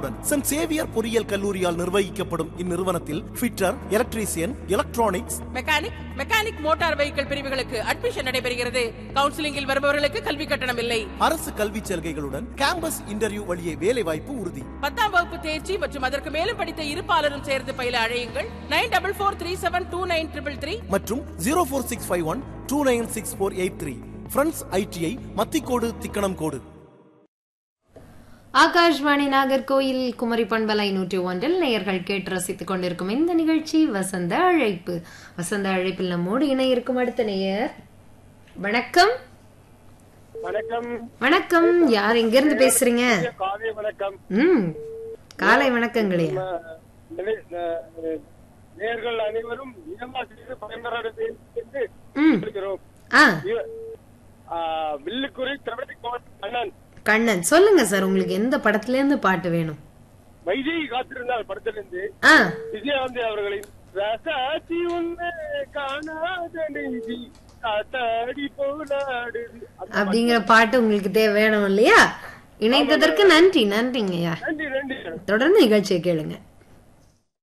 அனுபவத்துடன் saint Xavier பொறியியல் கல்லூரியால் நிர்வகிக்கப்படும் இந்நிறுவனத்தில் fitter electrician electronics mechanic mechanic motor vehicle பிரிவுகளுக்கு அட்மிஷன் நடைபெறுகிறது கவுன்சிலிங்கில் வருபவர்களுக்கு கல்வி கட்டணம் இல்லை அரசு கல்விச் சலுகைகளுடன் கேம்பஸ் இன்டர்வியூ வழியே வேலை வாய்ப்பு உறுதி பத்தாம் வகுப்பு தேர்ச்சி மற்றும் அதற்கு மேலும் படித்த இருப்பாளரும் சேர்ந்து பயில அழையுங்கள் nine double four three seven two nine triple three மற்றும் zero four six five one two nine six four eight three friends ITI Mathicode Thikkanamcode Akashvani Nagercoil Kumari பண்பலை நூற்றி ஒன்றில் நேயர்கள் கேட்டு ரசித்துக் கொண்டிருக்கும் இந்த நிகழ்ச்சி வசந்த அழைப்பு வசந்த அழைப்பில் நம்மோடு இணைய இருக்கும் அடுத்த நேயர் வணக்கம் வணக்கம் வணக்கம் யார் எங்க இருந்து பேசுறீங்க காலை வணக்கம் ம் காலை வணக்கங்களே அஹ், நிலை- அஹ், நேயர்கள் அனைவரும் இதமா செய்து பயன்பெற வேண்டும் என்று ம் இருக்கிறோம் ஆ இவ- ஆஹ், வில்லுக்குறி திரவிட கோவன் கண்ணன் கண்ணன் சொல்லுங்க சார் உங்களுக்கு எந்த படத்துல இருந்து பாட்டு வேணும் வைஜெய் காத்திருந்தால் படத்திலிருந்து ஆ விஜயகாந்தி அவர்களின் ரசாத்தி உன்னை காணாத நெஞ்சி காத்தாடி போலாடுது அந்த அப்படிங்கிற பாட்டு உங்களுக்கு தேவை வேணும் இல்லையா இணைத்ததற்கு நன்றி நன்றிங்கய்யா நன்றி நன்றி தொடர்ந்து நிகழ்ச்சியை கேளுங்க